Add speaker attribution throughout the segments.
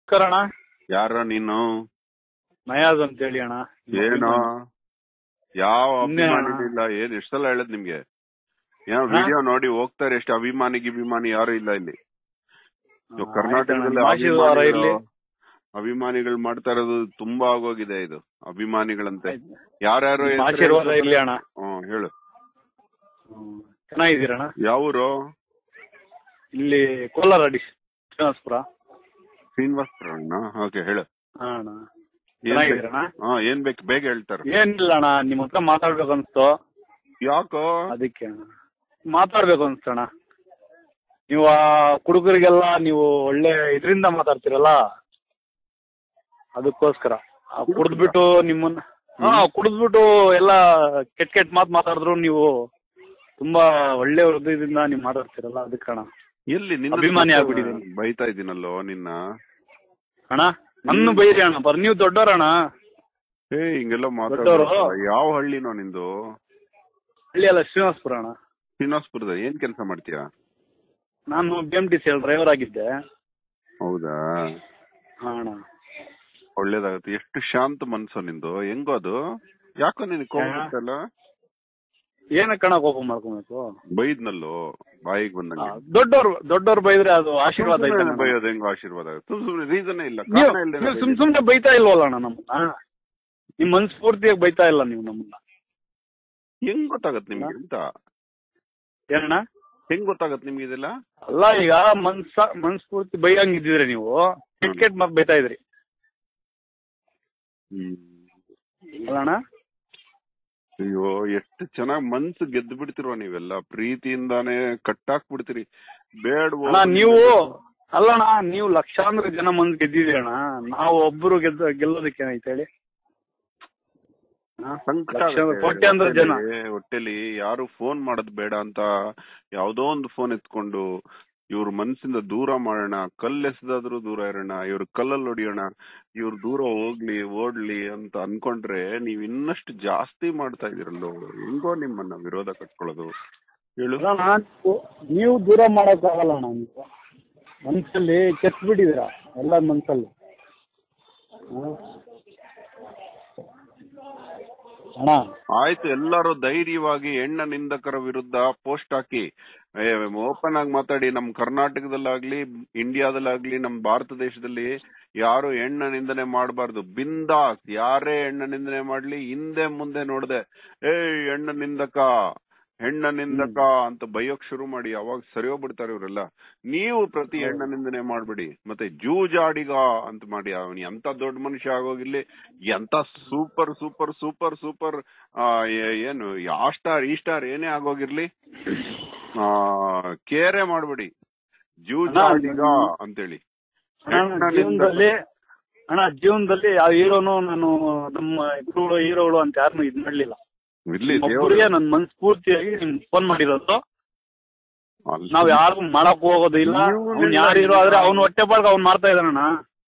Speaker 1: ನಮಸ್ಕಾರ
Speaker 2: ಯಾರ ನೀನು
Speaker 1: ನಯಾಜ್ ಅಂತ ಹೇಳಿ ಅಣ್ಣ
Speaker 2: ಏನೋ ಯಾವ
Speaker 1: ಸುಮ್ನೆ ಅಣ್ಣ.
Speaker 2: ಅಭಿಮಾನಿ ಇಲ್ಲ ಏನ್ ಎಷ್ಟ್ ಸಲ ಹೇಳದ್ ನಿಮ್ಗೆ ಏನೋ
Speaker 1: ಹಾ?
Speaker 2: ವಿಡಿಯೋ ನೋಡಿ ಹೋಗ್ತಾರೆ ಎಷ್ಟು ಅಭಿಮಾನಿ ಗಿಭಿಮಾನಿ ಯಾರು ಇಲ್ಲ ಇಲ್ಲಿ ಇವಾಗ
Speaker 1: ಹಾ,
Speaker 2: ಕರ್ನಾಟಕದಲ್ಲಿ
Speaker 1: ಆಯ್ತಣ್ಣ, ನಿಮ್ಮ ಆಶೀರ್ವಾದ ಇರ್ಲಿ.
Speaker 2: ಅಭಿಮಾನಿಗಳು ಅಭಿಮಾನಿಗಳು ಮಾಡ್ತಾ ಇರೋದು ತುಂಬಾ ಆಗೋಗಿದೆ ಇದು ಅಭಿಮಾನಿಗಳಂತೆ ಯಾರ್ಯಾರು
Speaker 1: ನಿಮ್ಮ
Speaker 2: ಹೆಸ್ರು
Speaker 1: ಆಶೀರ್ವಾದ
Speaker 2: ಹೇಳ್ತಾರೆ?
Speaker 1: ಇರ್ಲಿ ಅಣ್ಣ
Speaker 2: ಹ್ಮ್ ಹೇಳು
Speaker 1: ಹ್ಮ್. ಚೆನ್ನಾಗಿದ್ದೀರಣ್ಣ
Speaker 2: ಯಾವೂರು
Speaker 1: ಇಲ್ಲಿ ಕೋಲಾರ ಡಿಸ್ ಶ್ರೀನಿವಾಸಪುರ
Speaker 2: ಶ್ರೀನಿವಾಸಪುರ ಓಕೆ ಹೇಳು
Speaker 1: ಹಾ ಅಣ್ಣ
Speaker 2: ಏನ್ ಬೇಕು?
Speaker 1: ಚೆನ್ನಾಗಿದ್ದೀರಣ್ಣ
Speaker 2: ಹಾ ಏನ್ ಬೇಕು ಬೇಗ ಹೇಳ್ತಾರ
Speaker 1: ಏನಿಲ್ಲ ಅಣ್ಣ ನಿಮ್ ಹತ್ರ ಮಾತಾಡ್ಬೇಕು ಅನ್ಸ್ತು
Speaker 2: ಯಾಕೋ
Speaker 1: ಅದಕ್ಕೆ ಅಣ್ಣ ಮಾತಾಡ್ಬೇಕು ಅನ್ಸ್ತಣ್ಣ ನೀವು ಆ ಹುಡುಗರಿಗೆಲ್ಲ ನೀವು ಒಳ್ಳೆ ಇದರಿಂದ ಮಾತಾಡ್ತೀರಲ್ಲ ಅದಕ್ಕೋಸ್ಕರ ಆ ಕುಡ್ದ್ಬಿಟ್ಟು ನಿಮ್ಮನ್ನ ಹಾ ಕುಡಿದ್ಬಿಟ್ಟು ಎಲ್ಲ ಕೆಟ್ಟ ಕೆಟ್ಟ ಮಾತು ಮಾತಾಡಿದ್ರು ನೀವು ತುಂಬಾ ಒಳ್ಳೆ ಹೃದಯದಿಂದ ನೀವು ಮಾತಾಡ್ತೀರಲ್ಲ ಅದಕ್ಕಣ
Speaker 2: ಎಲ್ಲಿ ನಿನ್ನ
Speaker 1: ಅಭಿಮಾನಿ ಆಗ್ಬಿಟ್ಟಿದೀನಿ.
Speaker 2: ಬೈತಾ ಇದೀನಲ್ಲೋ ನಿನ್ನ
Speaker 1: ಅಣ್ಣ ನನ್ನ ಬೈರಿ ಅಣ್ಣ ಬರ್ ನೀವು ದೊಡ್ಡವರಣ್ಣ
Speaker 2: ಏ ಹಿಂಗೆಲ್ಲ
Speaker 1: ದೊಡ್ಡವ್ರು?
Speaker 2: ಮಾತಾಡ ಯಾವ ಹಳ್ಳಿನೋ ನಿಂದು
Speaker 1: ಹಳ್ಳಿ ಅಲ್ಲ ಶ್ರೀನಿವಾಸಪುರ ಅಣ್ಣ
Speaker 2: ಶ್ರೀನಿವಾಸಪುರದ ಏನ್ ಕೆಲಸ ಮಾಡ್ತೀಯಾ
Speaker 1: ನಾನು B M T C driver ಆಗಿದ್ದೆ
Speaker 2: ಹೌದಾ
Speaker 1: ಹಾ ಅಣ್ಣ
Speaker 2: ಒಳ್ಳೇದಾಗತ್ತೆ ಎಷ್ಟು ಶಾಂತ ಮನ್ಸು ನಿಂದು ಹೆಂಗೋ ಅದು ಯಾಕೋ ನಿನ್ ಕೋಪ
Speaker 1: ಯಾ?
Speaker 2: ಬರ್ತಲ್ಲ
Speaker 1: ಏನಕ್ಕಣ ಕೋಪ ಮಾಡ್ಕೊಬೇಕು
Speaker 2: ಬೈದ್ನಲ್ಲೋ ಬಾಯಿಗೆ ಬಂದಂಗೆ
Speaker 1: ದೊಡ್ಡವ್ರು ದೊಡ್ಡವ್ರು ಬೈದ್ರೆ ಅದು ಆಶೀರ್ವಾದ
Speaker 2: ಸುಮ್ನೆ
Speaker 1: ಐತೆ
Speaker 2: ಬೈಯೋದು ಹೆಂಗೋ ಆಶೀರ್ವಾದ ಆಗುತ್ತೆ ಸುಮ್ ಸುಮ್ನೆ ರೀಸನ್ ಇಲ್ಲ
Speaker 1: ನೀವು
Speaker 2: ಕಾರಣ ಇಲ್ದೇನೆ
Speaker 1: ನೀವು ಸುಮ್
Speaker 2: ಬೈಯೋದು.
Speaker 1: ಸುಮ್ನೆ ಬೈತಾ ಇಲ್ವಲ್ಲ ಅಣ್ಣ ನಮ್ಮನ್ನ ನಿಮ್ ಮನ್ಸ್ಫೂರ್ತಿಯಾಗಿ ಬೈತಾ ಇಲ್ಲ ನೀವು ನಮ್ಮನ್ನ
Speaker 2: ಹೆಂಗ್ ಗೊತ್ತಾಗತ್ ನಿಮ್ಗೆ ಅಂತ
Speaker 1: ಏನಣ್ಣ
Speaker 2: ಹೆಂಗ್ ಗೊತ್ತಾಗತ್ ನಿಮ್ಗೆ ಇದೆಲ್ಲ
Speaker 1: ಅಲ್ಲ ಈಗ ಮನ್ಸ ಮನ್ಸ್ಫೂರ್ತಿ ಬೈಯಂಗ್ ಇದ್ದಿದ್ರೆ ನೀವು ಕೆಟ್ ಕೆಟ್ ಮಾತ್ ಬೈತಾ ಇದ್ರಿ
Speaker 2: ಹ್ಮ್
Speaker 1: ಅಲ್ಲ ಅಣ್ಣ
Speaker 2: ಅಯ್ಯೋ ಎಷ್ಟು ಚೆನ್ನಾಗ್ ಮನ್ಸು ಗೆದ್ದು ಬಿಡ್ತಿರೋ ನೀವೆಲ್ಲ ಪ್ರೀತಿಯಿಂದಾನೇ ಕಟ್ಟಾಕ್ ಬಿಡ್ತೀರಿ ಬೇಡವೋ
Speaker 1: ಅಣ್ಣ ನೀವು ಅಲ್ಲಣ್ಣ ನೀವು ಲಕ್ಷಾಂತರ ಜನ ಮನ್ಸ್ ಗೆದ್ದಿದ್ದೀರಿ ಅಣ್ಣ ನಾವು ಒಬ್ರು ಗೆದ್ದ ಗೆಲ್ಲೋದಕ್ಕೆ ಏನೈತೆ ಹೇಳಿ ಹಾ?
Speaker 2: ಸಂಕಟ
Speaker 1: ಲಕ್ಷಾಂತರ
Speaker 2: ಆಗುತ್ತೆ.
Speaker 1: ಕೋಟ್ಯಾಂತರ ಜನ
Speaker 2: ಹೊಟ್ಟೆಲಿ- ಹೊಟ್ಟೆಲಿ ಯಾರು ಫೋನ್ ಮಾಡೋದ್ ಬೇಡ ಅಂತ ಯಾವ್ದೋ ಒಂದು ಫೋನ್ ಎತ್ಕೊಂಡು ಇವ್ರ ಮನ್ಸಿಂದ ದೂರ ಮಾಡೋಣ ಕಲ್ಲೆಸ್ದಾದ್ರೂ ದೂರ ಇರೋಣ ಇವ್ರ ಕಲ್ಲಲ್ಲಿ ಹೊಡಿಯೋಣ ಇವ್ರ ದೂರ ಹೋಗ್ಲಿ ಓಡ್ಲಿ ಅಂತ ಅನ್ಕೊಂಡ್ರೆ ನೀವ್ ಇನ್ನಷ್ಟು ಜಾಸ್ತಿ ಮಾಡ್ತಾ ಇದೀರಲ್ಲೋ ಹೆಂಗೋ ನಿಮ್ಮನ್ನ ವಿರೋಧ ಕಟ್ಕೊಳ್ಳೋದು ಹೇಳು
Speaker 1: ಅಲ್ಲಣ್ಣ ನೀವು- ನೀವು ದೂರ ಮಾಡಕ್ಕಾಗಲ್ಲ ಅಣ್ಣ ನೀವು ಮನ್ಸಲ್ಲಿ ಕೆತ್ ಬಿಟ್ಟಿದ್ದೀರಾ ಎಲ್ಲ ಮನ್ಸಲ್ಲಿ ಹಾ? ಅಣ್ಣ
Speaker 2: ಆಯ್ತು ಎಲ್ಲರೂ ಧೈರ್ಯವಾಗಿ ಹೆಣ್ಣ ನಿಂದಕರ ವಿರುದ್ಧ ಪೋಸ್ಟ್ ಹಾಕಿ ಓಪನ್ ಆಗಿ ಮಾತಾಡಿ ನಮ್ ಕರ್ನಾಟಕದಲ್ಲಾಗ್ಲಿ ಇಂಡಿಯಾದಲ್ಲಾಗ್ಲಿ ನಮ್ ಭಾರತ ದೇಶದಲ್ಲಿ ಯಾರು ಹೆಣ್ಣ ನಿಂದನೆ ಮಾಡಬಾರ್ದು ಬಿಂದಾಸ್ ಯಾರೇ ಹೆಣ್ಣ ನಿಂದನೆ ಮಾಡ್ಲಿ ಹಿಂದೆ ಮುಂದೆ ನೋಡ್ದೆ ಏಯ್ ಹೆಣ್ಣ ನಿಂದಕ ಹೆಣ್ಣ ನಿಂದಕ ಅಂತ ಬೈಯೋಕ್ ಶುರು ಮಾಡಿ ಅವಾಗ ಸರಿ ಹೋಗ್ಬಿಡ್ತಾರೆ ಇವರೆಲ್ಲ ನೀವು ಪ್ರತಿ ಹೆಣ್ಣ ನಿಂದನೆ ಮಾಡ್ಬಿಡಿ ಮತ್ತೆ ಜೂಜಾಡಿಗ ಅಂತ ಮಾಡಿ ಅವನ್ ಎಂತ ದೊಡ್ಡ ಮನುಷ್ಯ ಆಗೋಗಿರ್ಲಿ ಎಂತ ಸೂಪರ್ ಸೂಪರ್ ಸೂಪರ್ ಸೂಪರ್ ಏನು ಆ ಸ್ಟಾರ್ ಈ ಸ್ಟಾರ್ ಏನೇ ಆಗೋಗಿರ್ಲಿ ಆ ಕೇರೆ ಮಾಡ್ಬಿಡಿ ಜೂಜಾಡಿಗ ಅಂತೇಳಿ
Speaker 1: ಅಣ್ಣ,
Speaker 2: ಹೆಣ್ಣ
Speaker 1: ಜೀವನದಲ್ಲಿ ಅಣ್ಣ ಜೀವನದಲ್ಲಿ ಯಾವ ಹೀರೋನು ನಾನು ನಮ್ಮ ಇಬ್ರು ಹೀರೋಗಳು ಅಂತ ಯಾರನ್ನು ಇದ್ ಮಾಡ್ಲಿಲ್ಲ
Speaker 2: ಇರ್ಲಿ
Speaker 1: ಒಬ್ಬರಿಗೆ ನನ್ ಮನ್ಸ್ಫೂರ್ತಿಯಾಗಿ ನಿಮ್ ಫೋನ್ ಮಾಡಿರೋದು
Speaker 2: ಅಲ್ಲಿ
Speaker 1: ನಾವ್ ಯಾರಿಗೂ ಮಾಡಕ್ ಹೋಗೋದು ಇಲ್ಲ
Speaker 2: ನೀವು
Speaker 1: ಅವ್ನ್ ಯಾರು ಹೀರೋ ಆದ್ರೆ ಅವ್ನ ಹೊಟ್ಟೆ ಪಾಡ್ಗ ಅವ್ನ್ ಮಾಡ್ತಾ ಇದಾನಣ್ಣ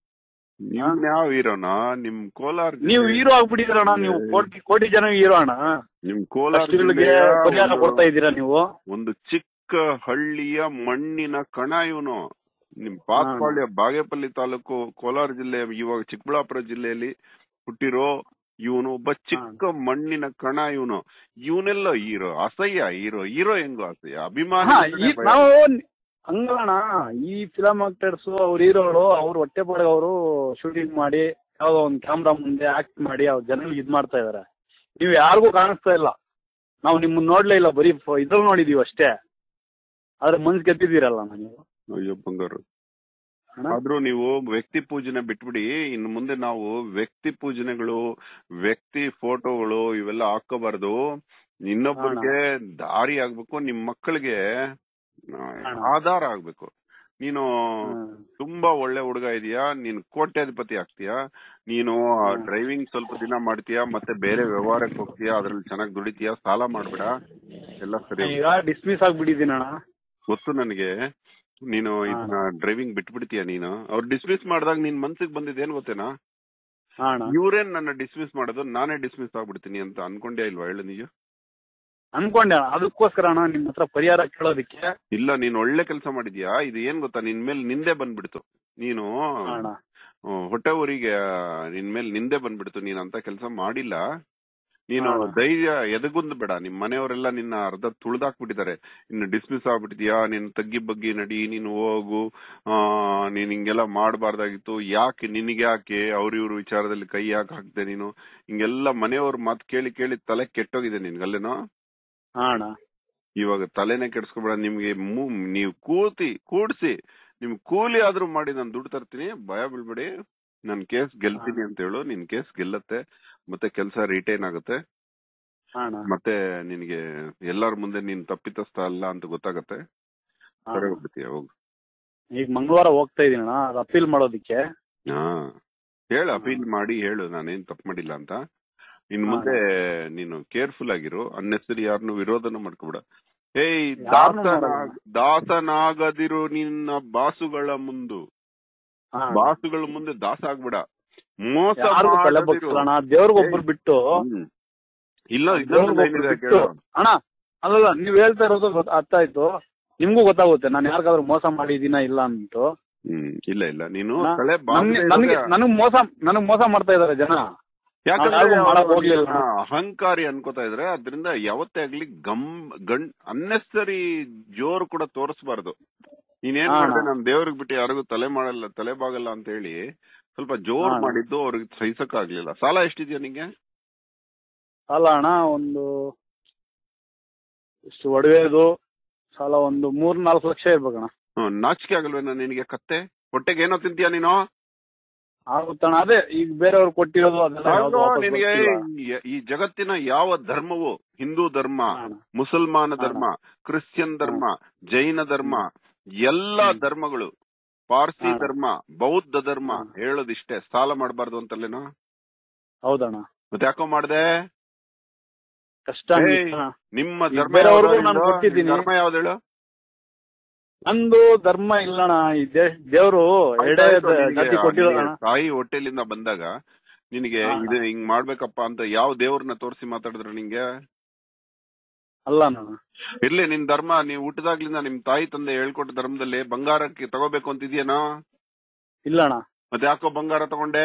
Speaker 2: ನೀವ್ ಯಾವ ಹೀರೋನಾ ನಿಮ್ ಕೋಲಾರ
Speaker 1: ನೀವು ಹೀರೋ ಆಗ್ಬಿಟ್ಟಿದ್ದೀರಣ್ಣ ನೀವು ಕೋಟಿ ಕೋಟಿ ಜನ ಹೀರೋ ಅಣ್ಣ
Speaker 2: ನಿಮ್ ಕೋಲಾರ
Speaker 1: ಕಷ್ಟಗಳಿಗೆ
Speaker 2: ಜಿಲ್ಲೆಯ
Speaker 1: ಪರಿಹಾರ
Speaker 2: ಒಂದು-
Speaker 1: ಕೊಡ್ತಾ ಇದ್ದೀರಾ ನೀವು
Speaker 2: ಒಂದು ಚಿಕ್ಕ ಹಳ್ಳಿಯ ಮಣ್ಣಿನ ಕಣ ಇವನು ನಿಮ್ ಪಾತ್ಪಾಳ್ಯ ಬಾಗೇಪಲ್ಲಿ ತಾಲೂಕು ಕೋಲಾರ ಜಿಲ್ಲೆ ಇವಾಗ ಚಿಕ್ಕಬಳ್ಳಾಪುರ ಜಿಲ್ಲೆಯಲ್ಲಿ ಹುಟ್ಟಿರೋ ಇವನು ಒಬ್ಬ ಚಿಕ್ಕ ಮಣ್ಣಿನ ಕಣ ಇವನು ಇವನೆಲ್ಲ ಹೀರೋ ಅಸಹ್ಯ ಹೀರೋ ಹೀರೋ ಹೆಂಗೋ ಅಸಹ್ಯ ಅಭಿಮಾನ
Speaker 1: ಹಾ, ಈ- ನಾವು ಹಂಗಲ್ಲಣ್ಣ ಈ ಫಿಲಂ ಆಕ್ಟರ್ಸ್ ಅವ್ರ ಹೀರೋಗಳು ಅವ್ರ ಹೊಟ್ಟೆ ಪಾಡ್ಗ ಅವರು ಶೂಟಿಂಗ್ ಮಾಡಿ ಯಾವ್ದೋ ಒಂದ್ ಕ್ಯಾಮ್ರಾ ಮುಂದೆ ಆಕ್ಟ್ ಮಾಡಿ ಅವ್ರ ಜನಗಳಿಗೆ ಇದ್ ಮಾಡ್ತಾ ಇದಾರೆ ನೀವು ಯಾರಿಗೂ ಕಾಣಿಸ್ತಾ ಇಲ್ಲ ನಾವು ನಿಮ್ಮನ್ನ ನೋಡ್ಲೇ ಇಲ್ಲ ಬರೀ ಫ- ಇದ್ರಲ್ಲಿ ನೋಡಿದೀವಿ ಅಷ್ಟೇ ಆದ್ರೆ ಮನ್ಸ್ ಗೆದ್ದಿದ್ದೀರಲ್ಲ ನೀವು
Speaker 2: ಅಯ್ಯೋ ಬಂಗಾರು
Speaker 1: ಅಣ್ಣ?
Speaker 2: ಆದ್ರೂ ನೀವು ವ್ಯಕ್ತಿ ಪೂಜನೆ ಬಿಟ್ಬಿಡಿ ಇನ್ನು ಮುಂದೆ ನಾವು ವ್ಯಕ್ತಿ ಪೂಜನೆಗಳು ವ್ಯಕ್ತಿ ಫೋಟೋಗಳು ಇವೆಲ್ಲ ಹಾಕೋಬಾರ್ದು ಇನ್ನೊಬ್ಬರಿಗೆ ದಾರಿ ಆಗ್ಬೇಕು ನಿಮ್ ಮಕ್ಕಳಿಗೆ ಆ,
Speaker 1: ಅಣ್ಣ.
Speaker 2: ಆಧಾರ ಆಗ್ಬೇಕು ನೀನು
Speaker 1: ಹ್ಮ್.
Speaker 2: ತುಂಬಾ ಒಳ್ಳೆ ಹುಡುಗ ಇದೀಯಾ ನೀನ್ ಕೋಟ್ಯಾಧಿಪತಿ ಆಗ್ತೀಯಾ ನೀನು ಡ್ರೈವಿಂಗ್ ಸ್ವಲ್ಪ ದಿನ ಮಾಡ್ತೀಯಾ ಮತ್ತೆ ಬೇರೆ ವ್ಯವಹಾರಕ್ಕೆ ಹೋಗ್ತೀಯಾ ಅದ್ರಲ್ಲಿ ಚೆನ್ನಾಗಿ ದುಡಿತೀಯಾ ಸಾಲ ಮಾಡ್ಬೇಡ ಎಲ್ಲ ಸರಿ
Speaker 1: ಈಗ ಡಿಸ್ಮಿಸ್ ಆಗ್ಬಿಟ್ಟಿದ್ದೀನಿ ಅಣ್ಣ
Speaker 2: ಗೊತ್ತು ನನಗೆ ನೀನು ಇದನ್ನ ಡ್ರೈವಿಂಗ್ ಬಿಟ್ಬಿಡ್ತೀಯ ನೀನು ಅವ್ರು ಡಿಸ್ಮಿಸ್ ಮಾಡಿದಾಗ ನಿನ್ ಮನ್ಸಿಗೆ ಬಂದಿದ್ ಏನ್ ಗೊತ್ತೇನಾ
Speaker 1: ಹಾ ಅಣ್ಣ
Speaker 2: ಇವ್ರೇನ್ ನನ್ನ ಡಿಸ್ಮಿಸ್ ಮಾಡೋದು ನಾನೇ ಡಿಸ್ಮಿಸ್ ಆಗ್ಬಿಡ್ತೀನಿ ಅಂತ ಅನ್ಕೊಂಡೇ ಇಲ್ವಾ ಹೇಳು ನೀನು
Speaker 1: ಅನ್ಕೊಂಡೆ ಅಣ್ಣ ಅದಕ್ಕೋಸ್ಕರ ಅಣ್ಣ ನಿಮ್ ಹತ್ರ ಪರಿಹಾರ ಕೇಳೋದಕ್ಕೆ
Speaker 2: ಇಲ್ಲ ನೀನ್ ಒಳ್ಳೆ ಕೆಲಸ ಮಾಡಿದ್ಯಾ ಇದು ಏನ್ ಗೊತ್ತಾ ನಿನ್ ಮೇಲೆ ನಿಂದೆ ಬಂದ್ಬಿಡ್ತು ನೀನು
Speaker 1: ಅಣ್ಣ
Speaker 2: ಹೊಟ್ಟೆ ಊರಿಗೆ ನಿನ್ ಮೇಲೆ ನಿಂದೆ ಬಂದ್ಬಿಡ್ತು ನೀನ್ ಅಂತ ಕೆಲಸ ಮಾಡಿಲ್ಲ ನೀನು
Speaker 1: ಹಾ.
Speaker 2: ಧೈರ್ಯ ಎದಗುಂದ್ ಬೇಡ ನಿಮ್ ಮನೆಯವರೆಲ್ಲ ನಿನ್ನ ಅರ್ಧ ತುಳ್ದಾಕ್ಬಿಟ್ಟಿದ್ದಾರೆ ಇನ್ನು ಡಿಸ್ಮಿಸ್ ಆಗ್ಬಿಟ್ಟಿದ್ಯಾ ನೀನ್ ತಗ್ಗಿ ಬಗ್ಗಿ ನಡಿ ನೀನು ಹೋಗು ಆ ನೀನ್ ಹಿಂಗೆಲ್ಲ ಮಾಡಬಾರ್ದಾಗಿತ್ತು ಯಾಕೆ ನಿನಗೆ ಯಾಕೆ ಅವ್ರ ಇವ್ರ ವಿಚಾರದಲ್ಲಿ ಕೈ ಯಾಕೆ ಹಾಕ್ದೆ ನೀನು ಹಿಂಗೆಲ್ಲ ಮನೆಯವ್ರ ಮಾತು ಕೇಳಿ ಕೇಳಿ ತಲೆ ಕೆಟ್ಟೋಗಿದೆ ನಿನ್ಗಲ್ಲೇನೋ
Speaker 1: ಹಾ ಅಣ್ಣ
Speaker 2: ಇವಾಗ ತಲೆನೇ ಕೆಡ್ಸ್ಕೊಬೇಡ ನಿಮ್ಗೆ ಮು- ನೀವ್ ಕೂತಿ ಕೂಡ್ಸಿ ನಿಮ್ ಕೂಲಿ ಆದ್ರೂ ಮಾಡಿ ನಾನು ದುಡ್ಡು ತರ್ತೀನಿ ಭಯ ಬೀಳ್ಬೇಡಿ ನನ್ ಕೇಸ್ ಗೆಲ್ತೀನಿ ಅಂತ ಹೇಳು ನಿನ್ ಕೇಸ್ ಗೆಲ್ಲತ್ತೆ ಮತ್ತೆ ಕೆಲಸ ರಿಟೈನ್ ಆಗುತ್ತೆ
Speaker 1: ಹಾ ಅಣ್ಣ
Speaker 2: ಮತ್ತೆ ನಿನ್ಗೆ ಎಲ್ಲಾರ ಮುಂದೆ ನೀನ್ ತಪ್ಪಿತಸ್ಥ ಅಲ್ಲ ಅಂತ ಗೊತ್ತಾಗತ್ತೆ
Speaker 1: ಹಾ.
Speaker 2: ಸರಿ ಹೋಗ್ಬಿಡ್ತೀಯ ಹೋಗು
Speaker 1: ಈಗ ಮಂಗಳವಾರ ಹೋಗ್ತಾ ಇದೀನಿ ಅಣ್ಣ ಅದು ಅಪೀಲ್ ಮಾಡೋದಿಕ್ಕೆ
Speaker 2: ಹಾ ಹೇಳು ಅಪೀಲ್ ಮಾಡಿ ಹೇಳು ನಾನೇನ್ ತಪ್ಪು ಮಾಡಿಲ್ಲ ಅಂತ ಇನ್
Speaker 1: ಹಾ.
Speaker 2: ಮುಂದೆ ನೀನು ಕೇರ್ಫುಲ್ ಆಗಿರು ಅನ್ನೆಸರಿ ಯಾರನ್ನು ವಿರೋಧನ ಮಾಡ್ಕೊಬೇಡ ಏಯ್
Speaker 1: ಯಾರ್ನೂ
Speaker 2: ದಾಸನ
Speaker 1: ಮಾಡಲ್ಲ.
Speaker 2: ದಾಸನಾಗದಿರು ನಿನ್ನ ಬಾಸುಗಳ ಮುಂದು
Speaker 1: ಹಾ ಅಣ್ಣ.
Speaker 2: ಬಾಸುಗಳ ಮುಂದೆ ದಾಸ ಆಗ್ಬೇಡ ಮೋಸ
Speaker 1: ಯಾರಿಗೂ ತಲೆ
Speaker 2: ಮಾಡದಿರು.
Speaker 1: ಬಗ್ಸಲ್ಲ ದೇವ್ರಿಗೊಬ್ರು ಬಿಟ್ಟು
Speaker 2: ಹ್ಮ್. ಇಲ್ಲ ಇನ್ನೊಂದು
Speaker 1: ದೇವ್ರಿಗೊಬ್ರು
Speaker 2: line ಇದೆ
Speaker 1: ಬಿಟ್ಟು
Speaker 2: ಕೇಳು.
Speaker 1: ಅಣ್ಣ ಅಲ್ಲಲ್ಲ ನೀವ್ ಹೇಳ್ತಾ ಇರೋದು ಗೊತ್ತ- ಅರ್ಥ ಆಯ್ತು ನಿಮ್ಗೂ ಗೊತ್ತಾಗುತ್ತೆ ನಾನು ಯಾರಿಗಾದ್ರೂ ಮೋಸ ಮಾಡಿದೀನ ಇಲ್ಲ ಅಂದ್ಬಿಟ್ಟು
Speaker 2: ಹ್ಮ್ ಇಲ್ಲ ಇಲ್ಲ ನೀನು
Speaker 1: ಅಣ್ಣ,
Speaker 2: ತಲೆ
Speaker 1: ನನ್ಗೆ
Speaker 2: ಬಾಗ್ದೆ
Speaker 1: ನನಗೆ
Speaker 2: ಇರೋದೇ-
Speaker 1: ನನಗ್ ಮೋಸ ನನಗ್ ಮೋಸ ಮಾಡ್ತಾ ಇದಾರೆ ಜನ
Speaker 2: ಯಾಕಂದ್ರೆ
Speaker 1: ನಾವ್ ಯಾರಿಗೂ ಮಾಡಕ್
Speaker 2: ಅವ್ರು
Speaker 1: ಹೋಗ್ಲಿಲ್ಲ.
Speaker 2: ನಿನ್ನ ಅಹಂಕಾರಿ ಅನ್ಕೋತಾ ಇದ್ರೆ ಅದ್ರಿಂದ ಯಾವತ್ತೇ ಆಗ್ಲಿ ಗಮ್ ಗಣ್ ಅನ್ನೆಸರಿ ಜೋರು ಕೂಡ ತೋರಿಸಬಾರ್ದು ನೀನೇನ್
Speaker 1: ಹಾ,
Speaker 2: ಮಾಡಿದೆ
Speaker 1: ಅಣ್ಣ.
Speaker 2: ನಾನ್ ದೇವ್ರಿಗೆ ಬಿಟ್ಟು ಯಾರಿಗೂ ತಲೆ ಮಾಡಲ್ಲ ತಲೆ ಬಾಗಲ್ಲ ಅಂತ ಹೇಳಿ ಸ್ವಲ್ಪ ಜೋರ್
Speaker 1: ಹಾ, ಅಣ್ಣ.
Speaker 2: ಮಾಡಿದ್ದು ಅವ್ರಿಗೆ ಸಹಿಸಕ್ ಆಗ್ಲಿಲ್ಲ ಸಾಲ ಎಷ್ಟಿದ್ಯಾ ನಿಂಗೆ
Speaker 1: ಸಾಲ ಅಣ್ಣ ಒಂದು ಇಷ್ಟು ಒಡವೆದು ಸಾಲ ಒಂದು ಮೂರ್ ನಾಲ್ಕು ಲಕ್ಷ ಇರ್ಬೇಕಣ್ಣ
Speaker 2: ಹ್ಮ್, ನಾಚಿಕೆ ಆಗಲ್ವೇನ ನಿನಗೆ ಕತ್ತೆ ಹೊಟ್ಟೆಗೆ ಏನೋ ತಿಂತೀಯ ನೀನು
Speaker 1: ಆಗುತ್ತಣ್ಣ ಅದೇ ಈಗ ಬೇರೆಯವ್ರು ಕೊಟ್ಟಿರೋದು ಅದೆಲ್ಲ ಯಾವ್ದು
Speaker 2: ಅಲ್ವೋ,
Speaker 1: ವಾಪಸ್
Speaker 2: ನಿನಗೆ
Speaker 1: ಬರ್ತಿಲ್ಲ.
Speaker 2: ಈ- ಈ ಜಗತ್ತಿನ ಯಾವ ಧರ್ಮವು ಹಿಂದೂ ಧರ್ಮ
Speaker 1: ಹಾ, ಅಣ್ಣ.
Speaker 2: ಮುಸಲ್ಮಾನ
Speaker 1: ಹಾ.
Speaker 2: ಧರ್ಮ ಕ್ರಿಶ್ಚಿಯನ್ ಧರ್ಮ ಜೈನ ಧರ್ಮ ಎಲ್ಲಾ
Speaker 1: ಹ್ಮ್.
Speaker 2: ಧರ್ಮಗಳು ಪಾರ್ಸಿ
Speaker 1: ಹಾ.
Speaker 2: ಧರ್ಮ ಬೌದ್ಧ ಧರ್ಮ
Speaker 1: ಹಾ.
Speaker 2: ಹೇಳೋದಿಷ್ಟೇ ಸಾಲ ಮಾಡಬಾರ್ದು ಅಂತಲ್ಲೇನೋ
Speaker 1: ಹೌದಣ್ಣ
Speaker 2: ಮತ್ತೆ ಯಾಕೋ ಮಾಡ್ದೆ
Speaker 1: ಕಷ್ಟ
Speaker 2: ಏಯ್,
Speaker 1: ಅಣ್ಣ.
Speaker 2: ನಿಮ್ಮ
Speaker 1: ಈಗ
Speaker 2: ಧರ್ಮ
Speaker 1: ಬೇರೆಯವ್ರಿಗೂ
Speaker 2: ಯಾವ್ದು
Speaker 1: ನಾನು
Speaker 2: ನಿಂದು?
Speaker 1: ಕೊಟ್ಟಿದ್ದೀನಿ.
Speaker 2: ನಿನ್ ಧರ್ಮ ಯಾವ್ದು ಹೇಳು
Speaker 1: ನಂದು ಧರ್ಮ ಇಲ್ಲಣ್ಣ ಈ ದೇ- ದೇವ್ರು ಎರಡೇ
Speaker 2: ಆಯ್ತು, ನಿನಗೆ
Speaker 1: ಜಾತಿ ಕೊಟ್ಟಿರೋಣ
Speaker 2: ನಿನಗೆ ತಾಯಿ ಹೊಟ್ಟೆಲಿಂದ ಬಂದಾಗ ನಿನಗೆ
Speaker 1: ಹಾ.
Speaker 2: ಇದು ಹಿಂಗ್ ಮಾಡ್ಬೇಕಪ್ಪ ಅಂತ ಯಾವ ದೇವ್ರನ್ನ ತೋರಿಸಿ ಮಾತಾಡಿದ್ರು ನಿಂಗೆ
Speaker 1: ಅಲ್ಲ ಅಣ್ಣ
Speaker 2: ಇರ್ಲಿ ನಿನ್ ಧರ್ಮ ನೀವ್ ಹುಟ್ಟದಾಗ್ಲಿಂದ ನಿಮ್ ತಾಯಿ ತಂದೆ ಹೇಳ್ಕೊಟ್ಟ ಧರ್ಮದಲ್ಲಿ ಬಂಗಾರಕ್ಕೆ ತಗೋಬೇಕು ಅಂತಿದ್ಯೇನೋ
Speaker 1: ಇಲ್ಲ ಅಣ್ಣ
Speaker 2: ಮತ್ತೆ ಯಾಕೋ ಬಂಗಾರ ತಗೊಂಡೆ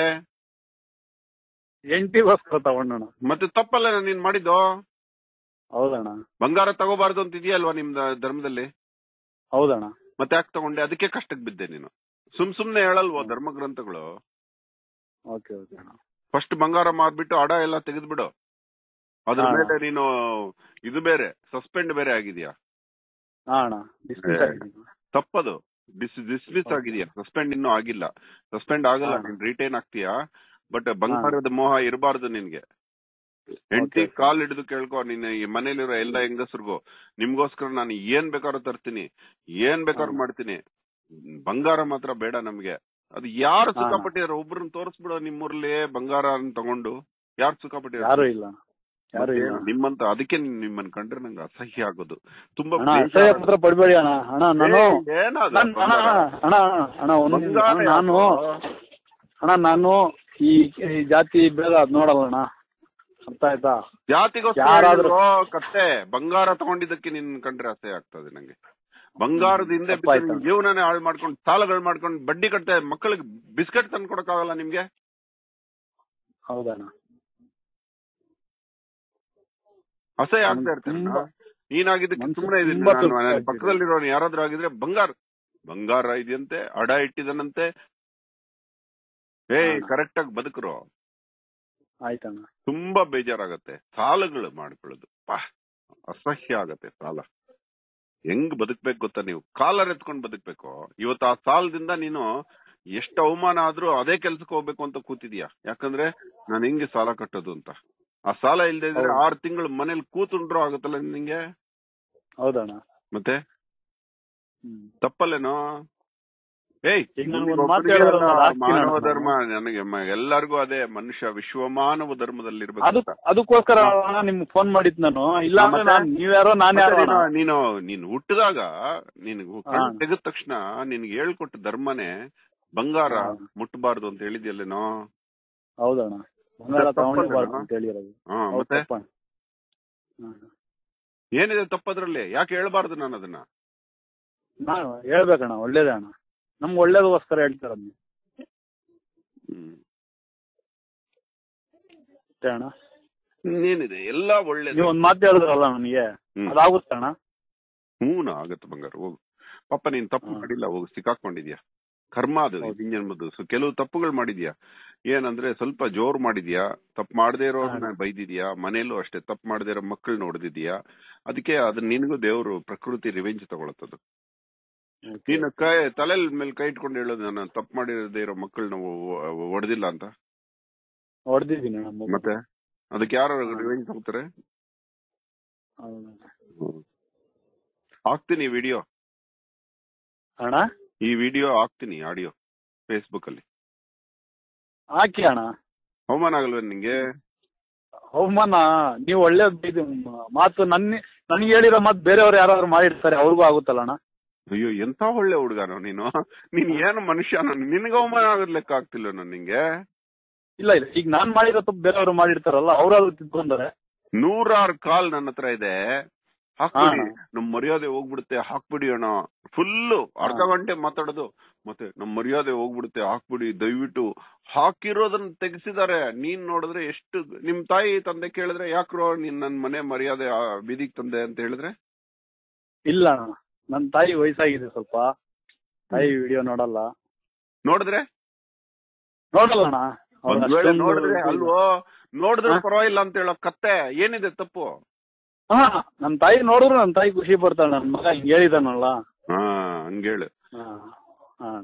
Speaker 1: ಎಂಟಿಗೋಸ್ಕರ ತಗೊಂಡಣ್ಣ
Speaker 2: ಮತ್ತೆ ತಪ್ಪಲ್ಲ ನೀನ್ ಮಾಡಿದ್ದು
Speaker 1: ಹೌದಣ್ಣ
Speaker 2: ಬಂಗಾರ ತಗೋಬಾರ್ದು ಅಂತ ಇದೆಯಲ್ವಾ ನಿಮ್ ದ- ಧರ್ಮದಲ್ಲಿ
Speaker 1: ಹೌದಣ್ಣ
Speaker 2: ಮತ್ತೆ ಯಾಕೆ ತಗೊಂಡೆ ಅದಕ್ಕೆ ಕಷ್ಟಕ್ಕೆ ಬಿದ್ದೆ ನೀನು ಸುಮ್ ಸುಮ್ನೆ ಹೇಳಲ್ವೋ ಧರ್ಮ ಗ್ರಂಥಗಳು
Speaker 1: ಓಕೆ ಓಕೆ ಅಣ್ಣ
Speaker 2: ಫಸ್ಟ್ ಬಂಗಾರ ಮಾರ್ಬಿಟ್ಟು ಅಡ ಎಲ್ಲ ತೆಗೆದ್ಬಿಡು ಅದ್ರ
Speaker 1: ಹಾ.
Speaker 2: ಮೇಲೆ ನೀನು ಇದು ಬೇರೆ ಸಸ್ಪೆಂಡ್ ಬೇರೆ ಆಗಿದ್ಯಾ
Speaker 1: ಹಾ ಅಣ್ಣ dismiss
Speaker 2: ಏ.
Speaker 1: ಆಗಿದ್ದೀನಿ.
Speaker 2: ತಪ್ಪದು ಡಿಸ್ ಡಿಸ್ಮಿಸ್
Speaker 1: Okay.
Speaker 2: ಆಗಿದ್ಯಾ ಸಸ್ಪೆಂಡ್ ಇನ್ನೂ ಆಗಿಲ್ಲ ಸಸ್ಪೆಂಡ್ ಆಗಲ್ಲ
Speaker 1: ಹಾ.
Speaker 2: ನೀನ್ ರಿಟೈನ್ ಆಗ್ತೀಯಾ ಬಟ್ ಬಂಗಾರದ ಮೋಹ ಇರಬಾರ್ದು ನಿನ್ಗೆ ಹೆಂಡತಿ
Speaker 1: Okay.
Speaker 2: ಕಾಲ್ ಹಿಡಿದು ಕೇಳ್ಕೊ ನೀನ್ ಈ ಮನೇಲಿರೋ ಎಲ್ಲ ಹೆಂಗಸ್ರಿಗೂ ನಿಮ್ಗೋಸ್ಕರ ನಾನು ಏನ್ ಬೇಕಾದ್ರೂ ತರ್ತೀನಿ ಏನ್ ಬೇಕಾದ್ರೂ
Speaker 1: ಹಾ.
Speaker 2: ಮಾಡ್ತೀನಿ ಬಂಗಾರ ಮಾತ್ರ ಬೇಡ ನಮ್ಗೆ ಅದು ಯಾರು
Speaker 1: ಹಾ.
Speaker 2: ಸುಖ ಪಟ್ಟಿದಾರೆ ಒಬ್ರನ್ನ ತೋರಿಸ್ಬಿಡೋ ನಿಮ್ಮೂರ್ಲಿ ಬಂಗಾರ ತಗೊಂಡು ಯಾರು ಸುಖ ಪಟ್ಟಿದಾರೆ
Speaker 1: ಯಾರು ಇಲ್ಲ ಯಾರು ಇಲ್ಲ
Speaker 2: ಮತ್ತೆ ನಿಮ್ಮಂತ ಅದಕ್ಕೆ ನಿಮ್- ನಿಮ್ಮನ್ನ ಕಂಡ್ರೆ ನಂಗೆ ಅಸಹ್ಯ ಆಗೋದು ತುಂಬಾ
Speaker 1: ಅಣ್ಣ
Speaker 2: ಬೇಜಾರು
Speaker 1: ಅಸಹ್ಯ ಮಾತ್ರ ಪಡ್ಬೇಡಿ ಅಣ್ಣ ಅಣ್ಣ ನಾನು
Speaker 2: ಏ, ಏನದು
Speaker 1: ನನ್- ಅಣ್ಣ
Speaker 2: ಬಂಗಾರ?
Speaker 1: ಅಣ್ಣ ಅಣ್ಣ ಒಂದು
Speaker 2: ಬಂಗಾರ
Speaker 1: ಅಣ್ಣ, ನಾನು
Speaker 2: ಯಾಕೋ?
Speaker 1: ಅಣ್ಣ ನಾನು ಈ ಈ ಜಾತಿ ಭೇದ ಅದ್ ನೋಡಲ್ಲ ಅಣ್ಣ ಅರ್ಥ ಆಯ್ತಾ
Speaker 2: ಜಾತಿಗೋಸ್ಕರ
Speaker 1: ಯಾರಾದ್ರೂ-
Speaker 2: ಹೇಳಿದ್ರು ಕತ್ತೆ ಬಂಗಾರ ತಗೊಂಡಿದ್ದಕ್ಕೆ ನಿನ್ ಕಂಡ್ರೆ ಅಸಹ್ಯ ಆಗ್ತದೆ ನಂಗೆ ಬಂಗಾರದ ಹಿಂದೆ ಬಿದ್ದು
Speaker 1: ತಪ್ಪಾಯ್ತು.
Speaker 2: ನಿಮ್ ಜೀವನನೇ ಹಾಳು ಮಾಡ್ಕೊಂಡು ಸಾಲಗಳು ಮಾಡ್ಕೊಂಡು ಬಡ್ಡಿ ಕಟ್ತೆ ಮಕ್ಕಳಿಗೆ ಬಿಸ್ಕೆಟ್ ತಂದು ಕೊಡಕ್ಕಾಗಲ್ಲ ನಿಮ್ಗೆ
Speaker 1: ಹೌದಣ್ಣ
Speaker 2: ಅಸಹ್ಯ ಆಗ್ತಾ
Speaker 1: ನನ್ಗೆ
Speaker 2: ಇರ್ತೇನೆ
Speaker 1: ತುಂಬಾ-
Speaker 2: ನೀನಾಗಿದ್ದಕ್ಕೆ
Speaker 1: ಮನ್ಸು
Speaker 2: ಸುಮ್ಮನೆ ಇದೀನಿ
Speaker 1: ತುಂಬಾ
Speaker 2: ನಾನು
Speaker 1: ತೃಪ್ತಿ
Speaker 2: ನನ್ನ
Speaker 1: ಆಗ್ತಿದೆ.
Speaker 2: ಪಕ್ಕದಲ್ಲಿರೋನು ಯಾರಾದ್ರೂ ಆಗಿದ್ರೆ ಬಂಗಾರ ಬಂಗಾರ ಇದೆಯಂತೆ ಅಡ ಇಟ್ಟಿದನಂತೆ ಏಯ್
Speaker 1: ಹಾ.
Speaker 2: ಕರೆಕ್ಟ್ ಆಗಿ ಬದುಕರು
Speaker 1: ಆಯ್ತಣ್ಣ
Speaker 2: ತುಂಬಾ ಬೇಜಾರಾಗತ್ತೆ ಸಾಲಗಳು ಮಾಡ್ಕೊಳ್ಳೋದು ಪಾ ಅಸಹ್ಯ ಆಗತ್ತೆ ಸಾಲ ಹೆಂಗ್ ಬದುಕ್ಬೇಕು ಗೊತ್ತಾ ನೀವು ಕಾಲರ್ ಎತ್ಕೊಂಡ್ ಬದುಕ್ಬೇಕು ಇವತ್ತು ಆ ಸಾಲದಿಂದ ನೀನು ಎಷ್ಟು ಅವಮಾನ ಆದ್ರೂ ಅದೇ ಕೆಲ್ಸಕ್ಕೆ ಹೋಗ್ಬೇಕು ಅಂತ ಕೂತಿದ್ಯಾ ಯಾಕಂದ್ರೆ ನಾನು ಹೆಂಗೆ ಸಾಲ ಕಟ್ಟೋದು ಅಂತ ಆ ಸಾಲ ಇಲ್ದೇ ಇದ್ರೆ
Speaker 1: ಹೌದು.
Speaker 2: ಆರ್ ತಿಂಗಳು ಮನೇಲಿ ಕೂತುಂಡ್ರು ಆಗುತ್ತಲ್ಲ ನಿಂಗೆ
Speaker 1: ಹೌದಣ್ಣ
Speaker 2: ಮತ್ತೆ
Speaker 1: ಹ್ಮ್
Speaker 2: ತಪ್ಪಲ್ಲೇನೋ ಏಯ್
Speaker 1: ಈಗ ನನ್ಗೆ
Speaker 2: ನಿಮ್ಗೆ
Speaker 1: ಒಂದ್ ಮಾತು
Speaker 2: ಒಬ್ರಿಗೆ
Speaker 1: ಹೇಳಿದ್ರಲ್ಲ,
Speaker 2: ಅಲ್ಲ,
Speaker 1: ರಾಜ್ಕೀಯ
Speaker 2: ಮಾನವ
Speaker 1: ನಾನು.
Speaker 2: ಧರ್ಮ ನನಗೆ ಮ- ಎಲ್ಲರಿಗೂ ಅದೇ ಮನುಷ್ಯ ವಿಶ್ವಮಾನವ ಧರ್ಮದಲ್ಲಿ
Speaker 1: ಅದು
Speaker 2: ಇರ್ಬೇಕು
Speaker 1: ಅದಕ್ಕೋಸ್ಕರ ಅಣ್ಣ ನಿಮ್ಗೆ ಫೋನ್ ಮಾಡಿದ್ ನಾನು ಇಲ್ಲ ಅಂದ್ರೆ
Speaker 2: ಮತ್ತೆ?
Speaker 1: ನಾನ್ ನೀವ್ಯಾರೋ ನಾನ್ ಯಾರೋ
Speaker 2: ಮತ್ತೆ
Speaker 1: ಅಣ್ಣ.
Speaker 2: ನೀನು ನೀನು ನೀನು ಹುಟ್ಟಿದಾಗ ನಿನಗೆ
Speaker 1: ಹಾ.
Speaker 2: ತೆಗೆದ ತಕ್ಷಣ ನಿನ್ಗೆ ಹೇಳ್ಕೊಟ್ಟ ಧರ್ಮನೇ ಬಂಗಾರ
Speaker 1: ಹಾ.
Speaker 2: ಮುಟ್ಟಬಾರ್ದು ಅಂತ ಹೇಳಿದ್ಯಲ್ಲೇನೋ
Speaker 1: ಹೌದಣ್ಣ ಬಂಗಾರ
Speaker 2: ತಪ್ಪಲ್ಲ
Speaker 1: ತಗೊಂಡಿರ್ಬಾರ್ದು
Speaker 2: ಅಣ್ಣ?
Speaker 1: ಅಂತ ಹೇಳಿರೋದು
Speaker 2: ಹಾ
Speaker 1: ಹೌದು
Speaker 2: ಮತ್ತೆ
Speaker 1: ತಪ್ಪಣ್ಣ. ಹ್ಮ್.
Speaker 2: ಏನಿದೆ ತಪ್ಪದ್ರಲ್ಲಿ ಯಾಕೆ ಹೇಳ್ಬಾರ್ದು ನಾನು ಅದನ್ನ
Speaker 1: ನಾನು ಹೇಳ್ಬೇಕಣ್ಣ ಒಳ್ಳೇದೇ ಅಣ್ಣ ನಮ್ಗೆ ಒಳ್ಳೇದಕ್ಕೋಸ್ಕರ ಹೇಳ್ತಾರ
Speaker 2: ಹ್ಮ್
Speaker 1: ಅಷ್ಟೇ ಅಣ್ಣ
Speaker 2: ಇನ್ನೇನಿದೆ ಎಲ್ಲಾ ಒಳ್ಳೇದು
Speaker 1: ನೀವು ಒಂದ್ ಮಾತು ಹೇಳಿದ್ರಲ್ಲ ನನಗೆ
Speaker 2: ಹ್ಮ್.
Speaker 1: ಅದಾಗುತ್ತೆ ಅಣ್ಣ
Speaker 2: ಹ್ಞೂ ಆಗತ್ತೆ ಬಂಗಾರ ಹೋಗು ಪಾಪ ನೀನ್ ತಪ್ಪು
Speaker 1: ಹಾ.
Speaker 2: ಮಾಡಿಲ್ಲ ಹೋಗು ಸಿಕ್ಕಾಕೊಂಡಿದ್ಯಾ ಕರ್ಮ ಅದು
Speaker 1: ಹೌದು.
Speaker 2: ಜನ್ಮದ್ದು ಸೊ ಕೆಲವು ತಪ್ಪುಗಳು ಮಾಡಿದ್ಯಾ ಏನಂದ್ರೆ ಸ್ವಲ್ಪ ಜೋರ್ ಮಾಡಿದ್ಯಾ ತಪ್ಪು ಮಾಡದೇ ಇರೋರ್ನ
Speaker 1: ಹಾ.
Speaker 2: ಬೈದಿದ್ಯಾ ಮನೇಲೂ ಅಷ್ಟೇ ತಪ್ಪು ಮಾಡದೇ ಇರೋ ಮಕ್ಕಳನ್ನ ಹೊಡೆದಿದ್ಯಾ ಅದಕ್ಕೆ ಅದನ್ನ ನಿನಗೂ ದೇವರು ಪ್ರಕೃತಿ ರಿವೆಂಜ್ ತಗೊಳತ್ತದು ನೀನು ಕೈ ತಲೆಲ್ ಮೇಲೆ ಕೈ ಇಟ್ಕೊಂಡು ಹೇಳೋದು ನಾನು ತಪ್ಪು ಮಾಡಿರದೇ ಇರೋ ಮಕ್ಕಳನ್ನ ಹೊಡೆದಿಲ್ಲ ಅಂತ
Speaker 1: ಹೊಡೆದಿದ್ದೀನಿ ಅಣ್ಣ ಮಗು.
Speaker 2: ಮತ್ತೆ ಅದಕ್ಕೆ ಯಾರು
Speaker 1: ಹಾ.
Speaker 2: ರಿವೆಂಜ್ ತಗೋತಾರೆ
Speaker 1: ಹೌದು.
Speaker 2: ಹಾಕ್ತೀನಿ ವಿಡಿಯೋ
Speaker 1: ಅಣ್ಣ
Speaker 2: ಈ ವಿಡಿಯೋ ಹಾಕ್ತೀನಿ ಆಡಿಯೋ ಫೇಸ್ಬುಕ್ ಅಲ್ಲಿ
Speaker 1: ಹಾಕಿ ಅಣ್ಣ
Speaker 2: ಅವಮಾನ ಆಗಲ್ವೇನ್ ನಿಂಗೆ
Speaker 1: ಅವಮಾನ ನೀವು ಒಳ್ಳೆ ಇದು ಮಾತು ನನ್ನ ನನಗೆ ಹೇಳಿರೋ ಮಾತು ಬೇರೆಯವ್ರು ಯಾರಾದ್ರು ಮಾಡಿರ್ತಾರೆ ಅವ್ರಿಗೂ ಆಗುತ್ತಲ್ಲ ಅಣ್ಣ
Speaker 2: ಅಯ್ಯೋ ಎಂತ ಒಳ್ಳೆ ಹುಡುಗನೋ ನೀನು ನೀನ್ ಏನು ಮನುಷ್ಯನೋ ನಿನಗೆ ಅವಮಾನ ಆಗೋದ್ ಲೆಕ್ಕ ಆಗ್ತಿಲ್ಲ ನಿಂಗೆ
Speaker 1: ಇಲ್ಲ ಇಲ್ಲ ಈಗ ನಾನ್ ಮಾಡಿರೋ ತಪ್ಪು ಬೇರೆಯವರು ಮಾಡಿರ್ತಾರಲ್ಲ ಅವ್ರಾದ್ರು ತಿದ್ಕೊಂತಾರೆ
Speaker 2: ನೂರಾರು ಕಾಲ್ ನನ್ನ ಹತ್ರ ಇದೆ ಹಾಕ್ಬಿಡಿ
Speaker 1: ಹಾ.
Speaker 2: ನಮ್ ಮರ್ಯಾದೆ ಹೋಗ್ಬಿಡುತ್ತೆ ಹಾಕ್ಬಿಡಿ ಅಣ್ಣ ಫುಲ್ಲು ಅರ್ಧ
Speaker 1: ಹಾ.
Speaker 2: ಗಂಟೆ ಮಾತಾಡೋದು ಮತ್ತೆ ನಮ್ ಮರ್ಯಾದೆ ಹೋಗ್ಬಿಡುತ್ತೆ ಹಾಕ್ಬಿಡಿ ದಯವಿಟ್ಟು ಹಾಕಿರೋದನ್ನ ತೆಗೆಸಿದ್ದಾರೆ ನೀನ್ ನೋಡಿದ್ರೆ ಎಷ್ಟು ನಿಮ್ ತಾಯಿ ತಂದೆ ಕೇಳಿದ್ರೆ ಯಾಕ್ರೋ ನೀನ್ ನನ್ ಮನೆ ಮರ್ಯಾದೆ ಆ, ಬೀದಿಗ್ ತಂದೆ ಅಂತ ಹೇಳಿದ್ರೆ
Speaker 1: ಇಲ್ಲ ಅಣ್ಣ ನನ್ನ ತಾಯಿ ವಯಸ್ಸಾಗಿದೆ ಸ್ವಲ್ಪ ತಾಯಿ ವಿಡಿಯೋ ನೋಡಲ್ಲ
Speaker 2: ನೋಡಿದ್ರೆ
Speaker 1: ನೋಡಲ್ಲ ಅಣ್ಣ ಅವ್ರು
Speaker 2: ಒಂದ್ ವೇಳೆ
Speaker 1: ಅಷ್ಟೊಂದು
Speaker 2: ನೋಡಿದ್ರೆ
Speaker 1: ಇದು-
Speaker 2: ಅಲ್ವೋ ನೋಡಿದ್ರೆ
Speaker 1: ಹಾ?
Speaker 2: ಪರವಾಗಿಲ್ಲ ಅಂತ ಹೇಳೋ ಕತ್ತೆ ಏನಿದೆ ತಪ್ಪು
Speaker 1: ಹಾ ನನ್ ತಾಯಿ ನೋಡಿದ್ರು ನನ್ ತಾಯಿ ಖುಷಿ ಪಡ್ತಾಳೆ ನನ್ ಮಗ ಹಿಂಗ್ ಹೇಳಿದಾನಲ್ಲ
Speaker 2: ಹಾ ಹಂಗೇಳು
Speaker 1: ಹಾ ಹಾ ಅಣ್ಣ.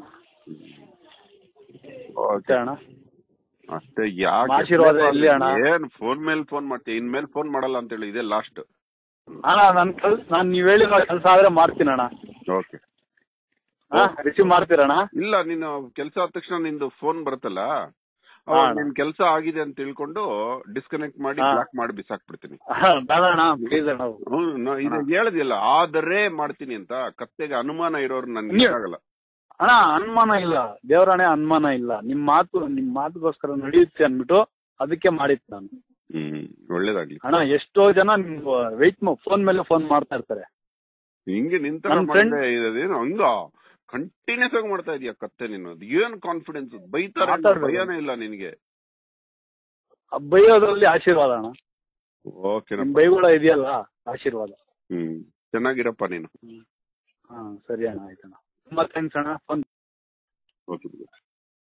Speaker 2: ಓಕೆ
Speaker 1: ಅಷ್ಟೇ ಅಣ್ಣ
Speaker 2: ಅಷ್ಟೇ ಯಾಕೆ
Speaker 1: ಆಶೀರ್ವಾದ ಇರ್ಲಿ ಅಣ್ಣ.
Speaker 2: ಏನ್ ಫೋನ್ ಮೇಲೆ ಫೋನ್ ಮಾಡ್ತೀಯ ಇನ್ಮೇಲೆ ಫೋನ್ ಮಾಡಲ್ಲ ಅಂತ ಹೇಳಿ ಇದೇ ಲಾಸ್ಟ್
Speaker 1: ಅಣ್ಣ ನನ್ ಕೆಲ್ಸ ನಾನ್ ನೀವ್ ಹೇಳಿರೋ ಕೆಲಸ ಆದ್ರೆ ಮಾಡ್ತೀನಿ ಅಣ್ಣ
Speaker 2: ಓಕೆ
Speaker 1: ಹಾ ರಿಸೀವ್ ಮಾಡ್ತೀರಣ್ಣ
Speaker 2: ಇಲ್ಲ ನೀನು ಕೆಲಸ ಆದ ತಕ್ಷಣ ನಿಂದು ಫೋನ್ ಬರುತ್ತಲ್ಲ
Speaker 1: ಹಾ
Speaker 2: ಅವಾಗ
Speaker 1: ಅಣ್ಣ.
Speaker 2: ನಿನ್ ಕೆಲಸ ಆಗಿದೆ ಅಂತ ತಿಳ್ಕೊಂಡು ಡಿಸ್ಕನೆಕ್ಟ್ ಮಾಡಿ
Speaker 1: ಹಾ.
Speaker 2: ಬ್ಲಾಕ್ ಮಾಡಿ ಬಿಸಾಕ್ಬಿಡ್ತೀನಿ
Speaker 1: ಹಾ, ಬೇಡ ಅಣ್ಣ ಪ್ಲೀಸ್ ಅಣ್ಣ
Speaker 2: ಹ್ಮ್, ನಾ- ಇದು
Speaker 1: ಹಾ.
Speaker 2: ಹೇಳದಿಲ್ಲ ಆದರೆ ಮಾಡ್ತೀನಿ ಅಂತ ಕತ್ತೆಗೆ ಅನುಮಾನ ಇರೋರು ನನ್ಗೆ
Speaker 1: ನೀವು-
Speaker 2: ಆಗಲ್ಲ
Speaker 1: ಅಣ್ಣ ಅನುಮಾನ ಇಲ್ಲ ದೇವರಣೆ ಅನುಮಾನ ಇಲ್ಲ ನಿಮ್ ಮಾತು ನಿಮ್ ಮಾತುಗೋಸ್ಕರ ನಡೆಯುತ್ತೆ ಅನ್ಬಿಟ್ಟು ಅದಕ್ಕೆ ಮಾಡಿತ್ತು ನಾನು
Speaker 2: ಹ್ಮ್ ಒಳ್ಳೇದಾಗ್ಲಿ
Speaker 1: ಅಣ್ಣ ಎಷ್ಟೋ ಜನ ನಿಮ್ ವೆಯ್ಟ್ ಫೋನ್ ಮೇಲೆ ಫೋನ್ ಮಾಡ್ತಾ ಇರ್ತಾರೆ
Speaker 2: ಹಿಂಗೆ ನಿಂತ
Speaker 1: ನನ್ friend-
Speaker 2: ಇದೇನು ಹಂಗ ಕಂಟಿನ್ಯೂಸ್ ಆಗಿ ಮಾಡ್ತಾ ಇದೀಯ ಕತ್ತೆ ನೀನು ಅದ್ ಏನ್ ಕಾನ್ಫಿಡೆನ್ಸ್ ಬೈತಾರೆ ಅನ್ನೋ
Speaker 1: ಮಾತಾಡ್ಬೇಕು.
Speaker 2: ಭಯನೇ ಇಲ್ಲ ನಿನಗೆ
Speaker 1: ಆ ಬೈಯೋದ್ರಲ್ಲಿ ಆಶೀರ್ವಾದ ಅಣ್ಣ
Speaker 2: ಓಕೆ
Speaker 1: ನಿಮ್ ಬೈಗುಳ ಇದೆಯಲ್ಲ ಆಶೀರ್ವಾದ
Speaker 2: ಹ್ಮ್ ಚೆನ್ನಾಗಿರಪ್ಪ ನೀನು
Speaker 1: ಹಾ ಸರಿ ಅಣ್ಣ ಆಯ್ತಣ್ಣ ತುಂಬಾ ಥ್ಯಾಂಕ್ಸ್ ಅಣ್ಣ ಫೋನ್
Speaker 2: ಓಕೆ